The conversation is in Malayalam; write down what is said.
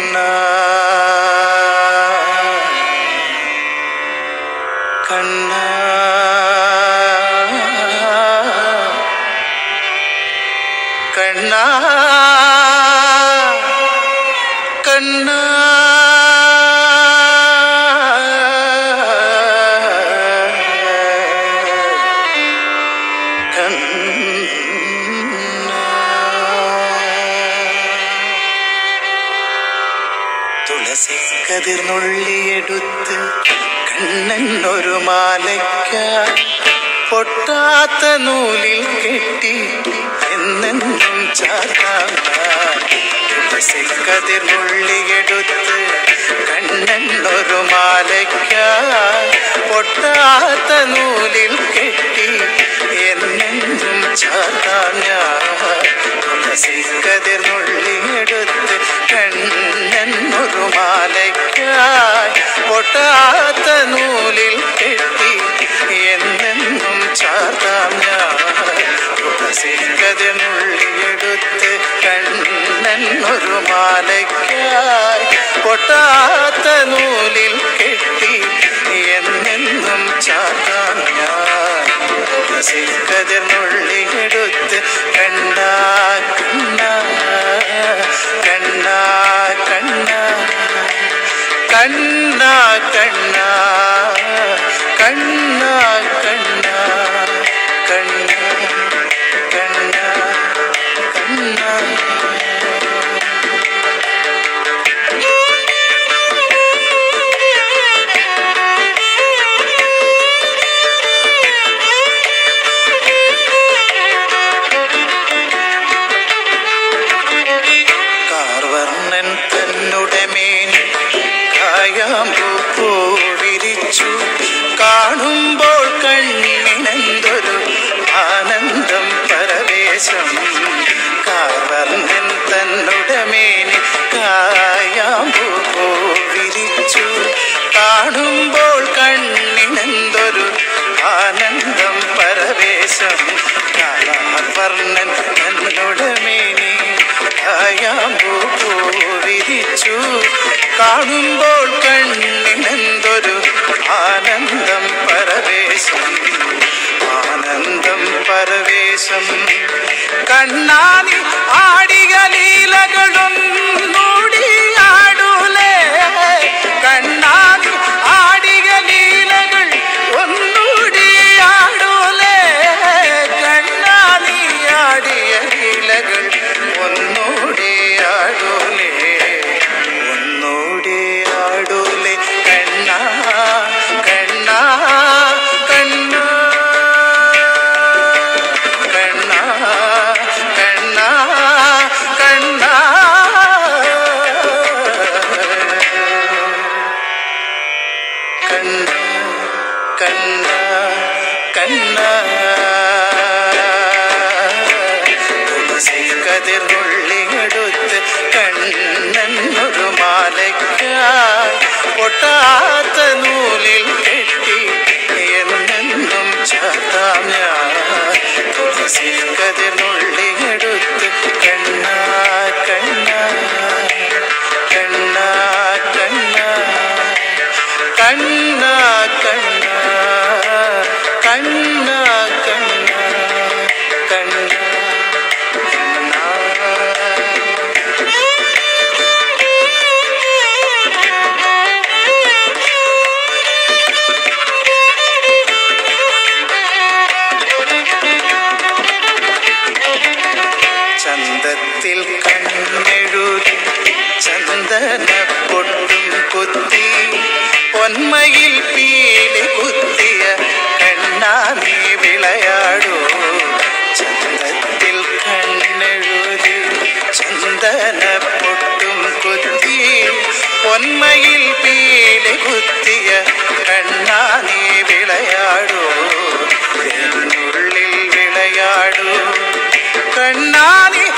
കണ്ണ കണ്ണ കണ്ണ കണ്ണ തുളസി കതിർന്നുള്ളിയെടുത്ത് കണ്ണൻ ഒരു മാലയ്ക്ക പൊട്ടാത്ത നൂലിൽ കെട്ടി എന്നെന്നും ചാത്താം തുളസി കതിർന്നുള്ളിയെടുത്ത് കണ്ണൻ ഒരു മാലയ്ക്ക പൊട്ടാത്ത നൂലിൽ കെട്ടി എന്നെന്നും ചാത്താം ഞാൻ തുളസി കതിർന്നുള്ളിയെടുത്ത് കണ്ണൻ ഒരു മാലയ്ക്കായി പൊട്ടാത്ത നൂലിൽ കെട്ടി എന്നെന്നും ചാർത്താം ഞാൻ തുളസി കതിർന്നുള്ളിയെടുത്ത് കണ്ണൻ ഒരു മാലയ്ക്കായി പൊട്ടാത്ത നൂലിൽ കെട്ടി എന്നെന്നും ചാർത്താം ഞാൻ തുളസി കതിർന്നുള്ളിയെടുത്ത് കണ്ണ കണ്ണ കണ്ണ കണ്ണ കണ്ണ കണ്ണ കണ്ണ കണ്ണ കണ്ണ കണ്ണ കണ്ണ കാർവർണ്ണൻ തന്നുടെ മേനി കായാമ്പൂ വിരിച്ചു കാണുമ്പോൾ കണ്ണിനെന്തൊരു ആനന്ദം പരവേശം കാർവർണ്ണൻ തന്നുടെ മേനി കായാമ്പൂ വിരിച്ചു കാണുമ്പോൾ കണ്ണിനെന്തൊരു ആനന്ദം പരവേശം കാർവർണ്ണൻ തന്നുടെ മേനി കായാമ്പൂ വിരിച്ചു കാണുമ്പോൾ കണ്ണിനെന്തൊരു ആനന്ദം പരവേശം ആനന്ദം പരവേശം കണ്ണാനി ആടിക ലീലകളൊന്നൂടി ആടൂലേ കണ്ണാനി ആടിക ലീലകൾ ഒന്നൂടി ആടൂലേ കണ്ണാനി ആടിയ ലീലകൾ ഒന്നൂടി ആടൂലേ ഒന്നൂടി ആടൂലേ കണ്ണ കണ്ണ കണ്ണ കണ്ണ കണ്ണ കണ്ണ കണ്ണ കണ്ണ കണ്ണ തുളസി കതിർന്നുള്ളിയെടുത്ത് കണ്ണൻ ഒരു മാലയ്ക്കായി പൊട്ടാത്ത നൂലിൽ കെട്ടി എന്നെന്നും ചാത്താം ഞാൻ തുളസി കതിർന്നുള്ളിയെടുത്ത് കണ്ണ കണ്ണ കണ്ണ കണ്ണ കണ്ണ കണ്ണ കണ്ണ കണ്ണ കണ്ണ ചന്തത്തിൽ കണ്ണെഴുതി ചന്ദന പൊട്ടും കുത്തി പൊന്മയിൽ പീലി കുത്തിയ കണ്ണാ നീ വിളയാടൂ ചന്തത്തിൽ കണ്ണെഴുതി ചന്ദന പൊട്ടും കുത്തി പൊന്മയിൽ പീലി കുത്തിയ കണ്ണാ നീ വിളയാടൂ എന്നുള്ളിൽ വിളയാടൂ കണ്ണാനി